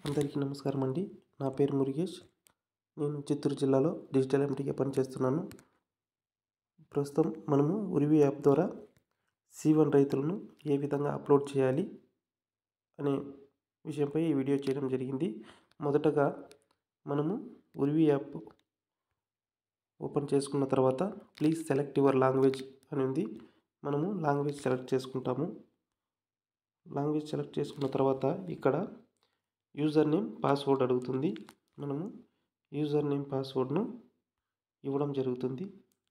అందరికీ నమస్కారం అండి నా పేరు మురుగేష్ నేను చిత్తూరు జిల్లాలో డిజిటల్ ఎంటీగా పనిచేస్తున్నాను ప్రస్తుతం మనము ఉరివి యాప్ ద్వారా సి వన్ రైతులను ఏ విధంగా అప్లోడ్ చేయాలి అనే విషయంపై ఈ వీడియో చేయడం జరిగింది మొదటగా మనము ఉరివి యాప్ ఓపెన్ చేసుకున్న తర్వాత ప్లీజ్ సెలెక్ట్ యువర్ లాంగ్వేజ్ అని ఉంది మనము లాంగ్వేజ్ సెలెక్ట్ చేసుకుంటాము లాంగ్వేజ్ సెలెక్ట్ చేసుకున్న తర్వాత ఇక్కడ యూజర్ నేమ్ పాస్వర్డ్ అడుగుతుంది మనము యూజర్ నేమ్ పాస్వర్డ్ను ఇవ్వడం జరుగుతుంది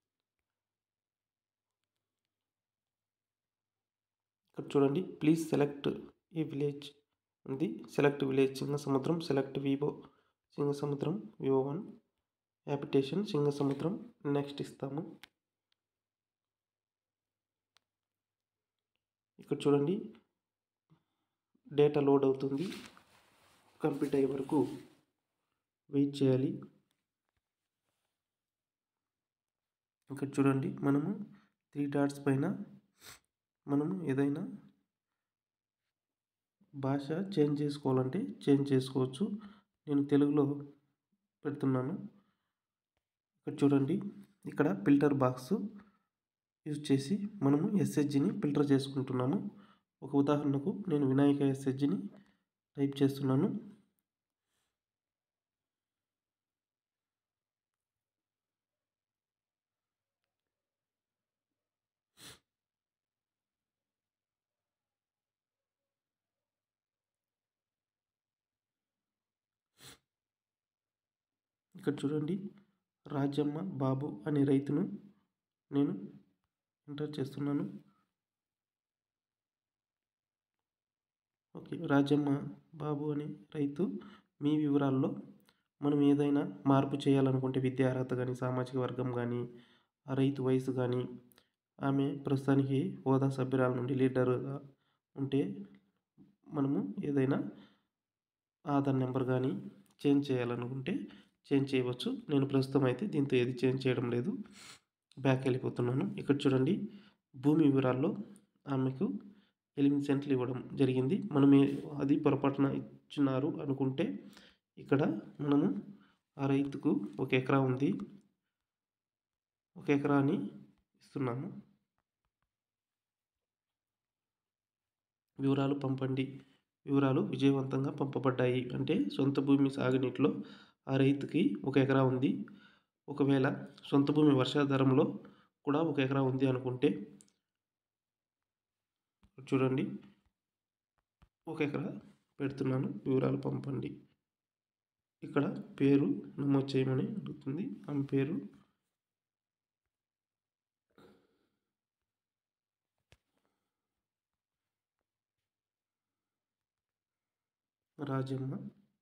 ఇక్కడ చూడండి ప్లీజ్ సెలెక్ట్ ఏ విలేజ్ ఉంది select village Singa Samudram select Vivo సింగ సముద్రం వివో వన్ హ్యాబిటేషన్ సింగ సముద్రం నెక్స్ట్ ఇస్తాము ఇక్కడ చూడండి డేటా లోడ్ అవుతుంది కంప్లీట్ అయ్యే వరకు వెయిట్ చేయాలి ఇక్కడ చూడండి మనము త్రీ డాట్స్ పైన మనము ఏదైనా భాష చేంజ్ చేసుకోవాలంటే చేంజ్ చేసుకోవచ్చు నేను తెలుగులో పెడుతున్నాను ఇక్కడ చూడండి ఇక్కడ ఫిల్టర్ బాక్స్ యూజ్ చేసి మనము ఎస్హెచ్జిని ఫిల్టర్ చేసుకుంటున్నాము ఒక ఉదాహరణకు నేను వినాయక ఎస్హెచ్జిని టైప్ చేస్తున్నాను ఇక్కడ చూడండి రాజమ్మ బాబు అనే రైతును నేను ఎంటర్ చేస్తున్నాను ఓకే రాజమ్మ బాబు అనే రైతు మీ వివరాల్లో మనం ఏదైనా మార్పు చేయాలనుకుంటే విద్యా అర్హత కానీ సామాజిక వర్గం కానీ ఆ రైతు వయసు కానీ ఆమె ప్రస్తుతానికి హోదా సభ్యురాల నుండి లీడర్గా ఉంటే మనము ఏదైనా ఆధార్ నెంబర్ కానీ చేంజ్ చేయాలనుకుంటే చేంజ్ చేయవచ్చు నేను ప్రస్తుతం అయితే దీంతో ఏది చేంజ్ చేయడం లేదు బ్యాక్ వెళ్ళిపోతున్నాను ఇక్కడ చూడండి భూమి వివరాల్లో ఆమెకు ఎనిమిది సెంట్లు ఇవ్వడం జరిగింది మనం అది పొరపాటున ఇచ్చినారు అనుకుంటే ఇక్కడ మనము ఆ రైతుకు ఒక ఎకరా ఉంది ఒక ఎకరాని ఇస్తున్నాము వివరాలు పంపండి వివరాలు విజయవంతంగా పంపబడ్డాయి అంటే సొంత భూమి సాగునీటిలో ఆ రైతుకి ఒక ఎకరా ఉంది ఒకవేళ సొంత భూమి వర్షాధారంలో కూడా ఒక ఎకరా ఉంది అనుకుంటే చూడండి ఒక ఎకరా పెడుతున్నాను వివరాలు పంపండి ఇక్కడ పేరు నమోదు చేయమని అడుగుతుంది ఆమె పేరు రాజమ్మ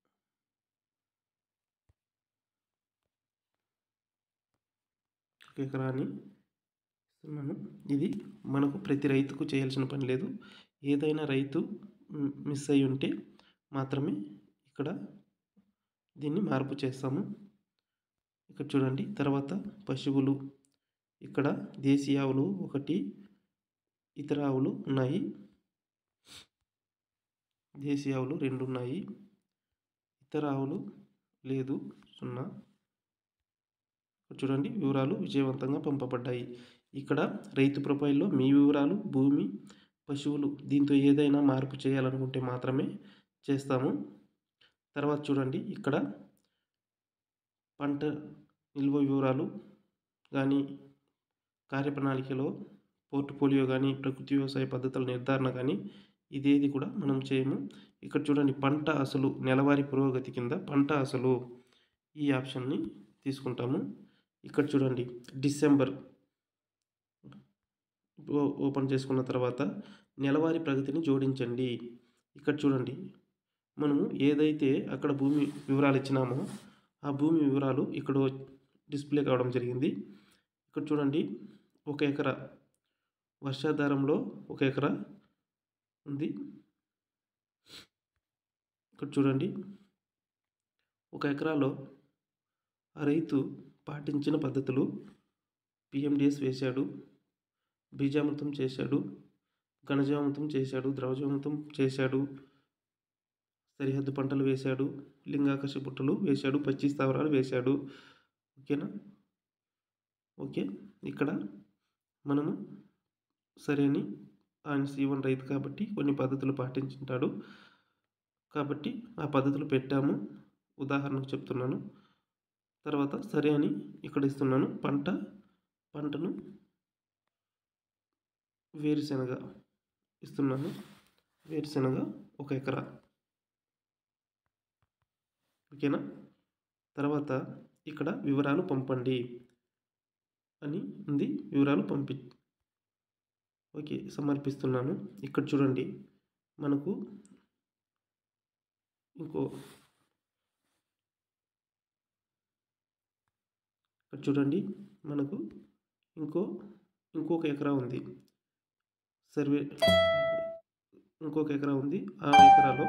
ఒక ఎకరాని ఇస్తున్నాను ఇది మనకు ప్రతి రైతుకు చేయాల్సిన పని లేదు ఏదైనా రైతు మిస్ అయి ఉంటే మాత్రమే ఇక్కడ దీన్ని మార్పు చేస్తాము ఇక్కడ చూడండి తర్వాత పశువులు ఇక్కడ దేశీయ ఆవులు ఒకటి ఇతర ఆవులు ఉన్నాయి దేశీయ ఆవులు రెండు ఉన్నాయి ఇతర ఆవులు లేదు సున్నా చూడండి వివరాలు విజయవంతంగా పంపబడ్డాయి ఇక్కడ రైతు ప్రొఫైల్లో మీ వివరాలు భూమి పశువులు దీంతో ఏదైనా మార్పు చేయాలనుకుంటే మాత్రమే చేస్తాము తర్వాత చూడండి ఇక్కడ పంట నిల్వ వివరాలు కానీ కార్యప్రణాళికలో పోర్ట్ఫోలియో కానీ ప్రకృతి వ్యవసాయ పద్ధతుల నిర్ధారణ కానీ ఇదేది కూడా మనం చేయము ఇక్కడ చూడండి పంట అసలు నెలవారీ పురోగతి కింద పంట అసలు ఈ ఆప్షన్ని తీసుకుంటాము ఇక్కడ చూడండి డిసెంబర్ ఓపెన్ చేసుకున్న తర్వాత నెలవారీ ప్రగతిని జోడించండి ఇక్కడ చూడండి మనము ఏదైతే అక్కడ భూమి వివరాలు ఇచ్చినామో ఆ భూమి వివరాలు ఇక్కడ డిస్ప్లే కావడం జరిగింది ఇక్కడ చూడండి ఒక ఎకరా వర్షాధారంలో ఒక ఎకరా ఉంది ఇక్కడ చూడండి ఒక ఎకరాలో ఆ రైతు పాటించిన పద్ధతులు పిఎండిఎస్ వేశాడు బీజామృతం చేశాడు ఘనజీవామృతం చేశాడు ద్రవజీవామృతం చేశాడు సరిహద్దు పంటలు వేశాడు లింగాకర్ష బుట్టలు వేశాడు పచ్చి స్థావరాలు వేశాడు ఓకేనా ఓకే ఇక్కడ మనము సరే అని ఆయన సీవన్ రైతు కాబట్టి కొన్ని పద్ధతులు పాటించుంటాడు కాబట్టి ఆ పద్ధతులు పెట్టాము ఉదాహరణకు చెప్తున్నాను తర్వాత సరే అని ఇక్కడ ఇస్తున్నాను పంట పంటను వేరుశనగ ఇస్తున్నాను వేరుశనగ ఒక ఎకరా ఓకేనా తర్వాత ఇక్కడ వివరాలు పంపండి అని ఉంది వివరాలు పంపి ఓకే సమర్పిస్తున్నాను ఇక్కడ చూడండి మనకు ఇంకో ఇక్కడ చూడండి మనకు ఇంకో ఇంకొక ఎకరా ఉంది సర్వే ఇంకొక ఎకరా ఉంది ఆ ఎకరాలో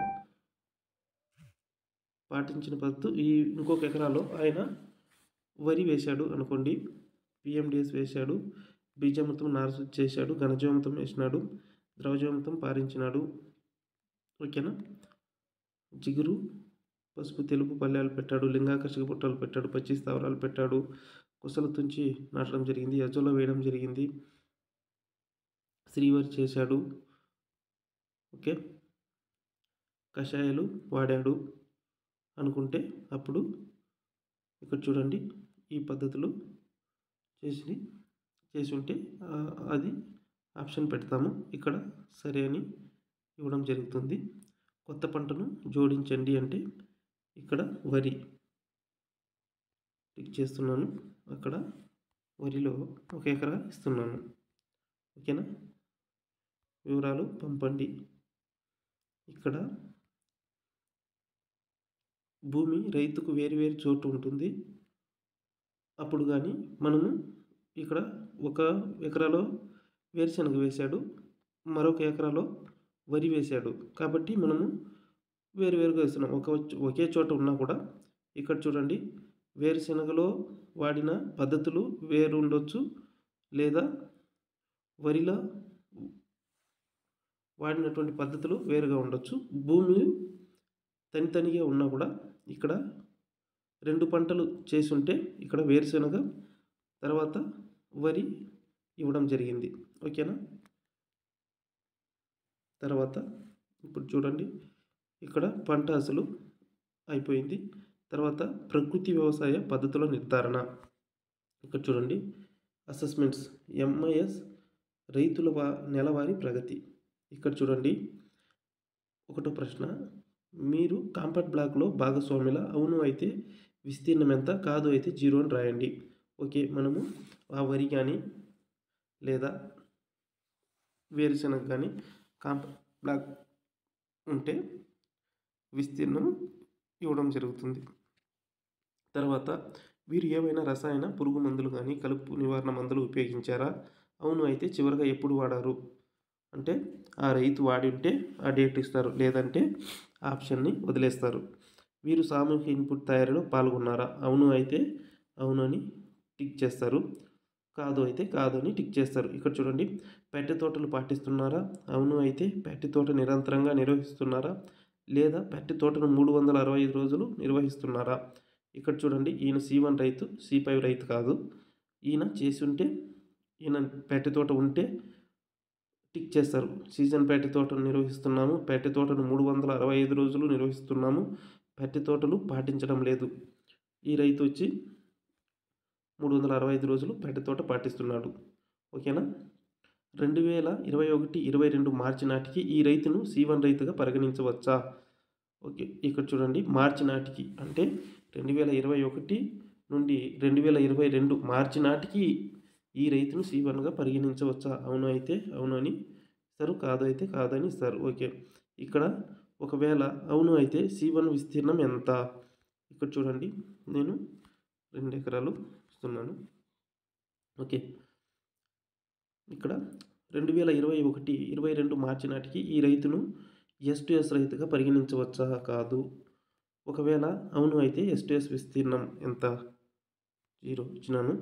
పాటించిన పద్ధతి ఈ ఇంకొక ఎకరాలో ఆయన వరి వేశాడు అనుకోండి పిఎండిఎస్ వేశాడు బీజామృతం నారసు చేశాడు ఘనజీవామృతం వేసినాడు ద్రవజీవామృతం పారించినాడు ఓకేనా జిగురు పసుపు తెలుపు పల్లెలు పెట్టాడు లింగాకర్షక పుట్టాలు పెట్టాడు పచ్చి స్థావరాలు పెట్టాడు కుసల తుంచి నాటడం జరిగింది యజోలో వేయడం జరిగింది శ్రీవారి చేశాడు ఓకే కషాయాలు వాడాడు అనుకుంటే అప్పుడు ఇక్కడ చూడండి ఈ పద్ధతులు చేసి చేసి ఉంటే ఆ, అది ఆప్షన్ పెడతాము ఇక్కడ సరే అని ఇవ్వడం జరుగుతుంది కొత్త పంటను జోడించండి అంటే ఇక్కడ వరి టిక్ చేస్తున్నాను అక్కడ వరిలో ఒక ఎకరా ఇస్తున్నాను ఓకేనా వివరాలు పంపండి ఇక్కడ భూమి రైతుకు వేరు వేరు చోటు ఉంటుంది అప్పుడు కానీ మనము ఇక్కడ ఒక ఎకరాలో వేరుశనగ వేశాడు మరొక ఎకరాలో వరి వేశాడు కాబట్టి మనము వేరు వేరుగా వేస్తున్నాం ఒక ఒకే చోట ఉన్నా కూడా ఇక్కడ చూడండి వేరుశనగలో వాడిన పద్ధతులు వేరు ఉండొచ్చు లేదా వరిలో వాడినటువంటి పద్ధతులు వేరుగా ఉండొచ్చు భూమి తనితనిగా ఉన్నా కూడా ఇక్కడ రెండు పంటలు చేసి ఉంటే ఇక్కడ వేరుశనగ తర్వాత వరి ఇవ్వడం జరిగింది ఓకేనా తర్వాత ఇప్పుడు చూడండి ఇక్కడ పంట అసలు అయిపోయింది తర్వాత ప్రకృతి వ్యవసాయ పద్ధతుల నిర్ధారణ ఇక్కడ చూడండి అసెస్మెంట్స్ ఎంఐఎస్ రైతుల వా నెలవారీ ప్రగతి ఇక్కడ చూడండి ఒకటో ప్రశ్న మీరు కాంపాక్ట్ బ్లాక్లో భాగస్వాముల అవును అయితే విస్తీర్ణం ఎంత కాదు అయితే జీరో అని రాయండి ఓకే మనము ఆ వరి కానీ లేదా వేరుశనగ కానీ కాంపాక్ట్ బ్లాక్ ఉంటే విస్తీర్ణం ఇవ్వడం జరుగుతుంది తర్వాత వీరు ఏవైనా రసాయన పురుగు మందులు కానీ కలుపు నివారణ మందులు ఉపయోగించారా అవును అయితే చివరిగా ఎప్పుడు వాడారు అంటే ఆ రైతు వాడి ఉంటే ఆ డేట్ ఇస్తారు లేదంటే ఆప్షన్ని వదిలేస్తారు వీరు సామూహిక ఇన్పుట్ తయారీలో పాల్గొన్నారా అవును అయితే అవును అని టిక్ చేస్తారు కాదు అయితే కాదు అని టిక్ చేస్తారు ఇక్కడ చూడండి పెట్టి తోటలు పాటిస్తున్నారా అవును అయితే పెట్టి తోట నిరంతరంగా నిర్వహిస్తున్నారా లేదా పెట్టి తోటను మూడు వందల అరవై ఐదు రోజులు నిర్వహిస్తున్నారా ఇక్కడ చూడండి ఈయన సి వన్ రైతు సి ఫైవ్ రైతు కాదు ఈయన చేసి ఉంటే ఈయన పెట్టి తోట ఉంటే టిక్ చేస్తారు సీజన్ పెట్టి తోటను నిర్వహిస్తున్నాము పెట్టి తోటను మూడు వందల అరవై ఐదు రోజులు నిర్వహిస్తున్నాము పెట్టి తోటలు పాటించడం లేదు ఈ రైతు వచ్చి మూడు వందల అరవై ఐదు రోజులు పెట్టి తోట పాటిస్తున్నాడు ఓకేనా రెండు వేల ఇరవై ఒకటి ఇరవై రెండు మార్చి నాటికి ఈ రైతును సి వన్ రైతుగా పరిగణించవచ్చా ఓకే ఇక్కడ చూడండి మార్చి నాటికి అంటే రెండు వేల ఇరవై ఒకటి నుండి రెండు వేల ఇరవై రెండు మార్చి నాటికి ఈ రైతును సి వన్గా పరిగణించవచ్చా అవును అయితే అవును అని ఇస్తారు కాదు అయితే కాదని ఇస్తారు ఓకే ఇక్కడ ఒకవేళ అవును అయితే సి వన్ విస్తీర్ణం ఎంత ఇక్కడ చూడండి నేను రెండు ఎకరాలు ఇస్తున్నాను ఓకే ఇక్కడ రెండు వేల ఇరవై ఒకటి ఇరవై రెండు మార్చి నాటికి ఈ రైతును ఎస్ టు ఎస్ రైతుగా పరిగణించవచ్చా కాదు ఒకవేళ అవును అయితే ఎస్ టు ఎస్ విస్తీర్ణం ఎంత జీరో ఇచ్చినాను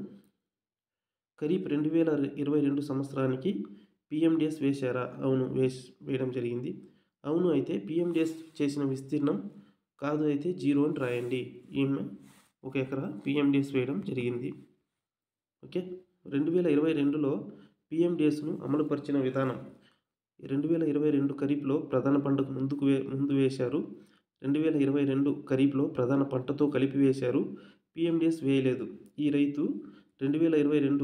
ఖరీఫ్ రెండు వేల ఇరవై రెండు సంవత్సరానికి పిఎండిఎస్ వేశారా అవును వేస్ వేయడం జరిగింది అవును అయితే పిఎండిఎస్ చేసిన విస్తీర్ణం కాదు అయితే జీరో అని రాయండి ఈమె ఒక ఎకరా పిఎండిఎస్ వేయడం జరిగింది ఓకే రెండు వేల ఇరవై రెండులో పిఎండిఎస్ను అమలుపరిచిన విధానం రెండు వేల ఇరవై రెండు ఖరీఫ్లో ప్రధాన పంటకు ముందుకు వే ముందు వేశారు రెండు వేల ఇరవై రెండు ఖరీఫ్లో ప్రధాన పంటతో కలిపి వేశారు పిఎండిఎస్ వేయలేదు ఈ రైతు రెండు వేల ఇరవై రెండు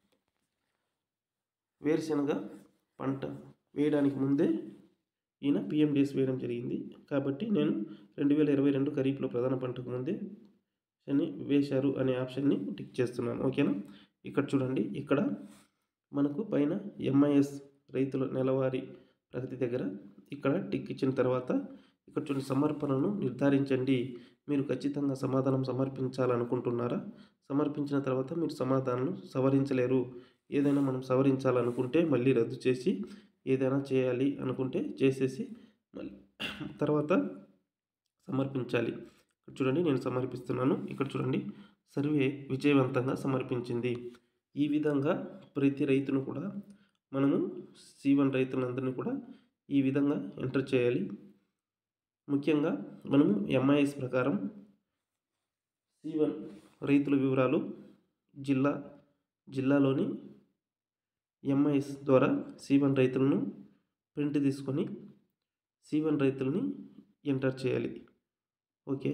వేరుశనగ పంట వేయడానికి ముందే ఈయన పిఎండిఎస్ వేయడం జరిగింది కాబట్టి నేను రెండు వేల ఇరవై రెండు ఖరీఫ్లో ప్రధాన పంటకు ముందే అని వేశారు అనే ఆప్షన్ని టిక్ చేస్తున్నాను ఓకేనా ఇక్కడ చూడండి ఇక్కడ మనకు పైన ఎంఐఎస్ రైతుల నెలవారీ ప్రగతి దగ్గర ఇక్కడ టిక్ ఇచ్చిన తర్వాత ఇక్కడ చూడండి సమర్పణను నిర్ధారించండి మీరు ఖచ్చితంగా సమాధానం సమర్పించాలనుకుంటున్నారా సమర్పించిన తర్వాత మీరు సమాధానం సవరించలేరు ఏదైనా మనం సవరించాలనుకుంటే మళ్ళీ రద్దు చేసి ఏదైనా చేయాలి అనుకుంటే చేసేసి మళ్ళీ తర్వాత సమర్పించాలి ఇక్కడ చూడండి నేను సమర్పిస్తున్నాను ఇక్కడ చూడండి సర్వే విజయవంతంగా సమర్పించింది ఈ విధంగా ప్రతి రైతును కూడా మనము సి వన్ రైతులందరినీ కూడా ఈ విధంగా ఎంటర్ చేయాలి ముఖ్యంగా మనము ఎంఐఎస్ ప్రకారం సి వన్ రైతుల వివరాలు జిల్లా జిల్లాలోని ఎంఐఎస్ ద్వారా సి వన్ రైతులను ప్రింట్ తీసుకొని సి వన్ రైతులని ఎంటర్ చేయాలి ఓకే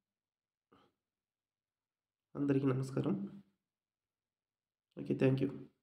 అందరికీ నమస్కారం ఓకే థ్యాంక్ యూ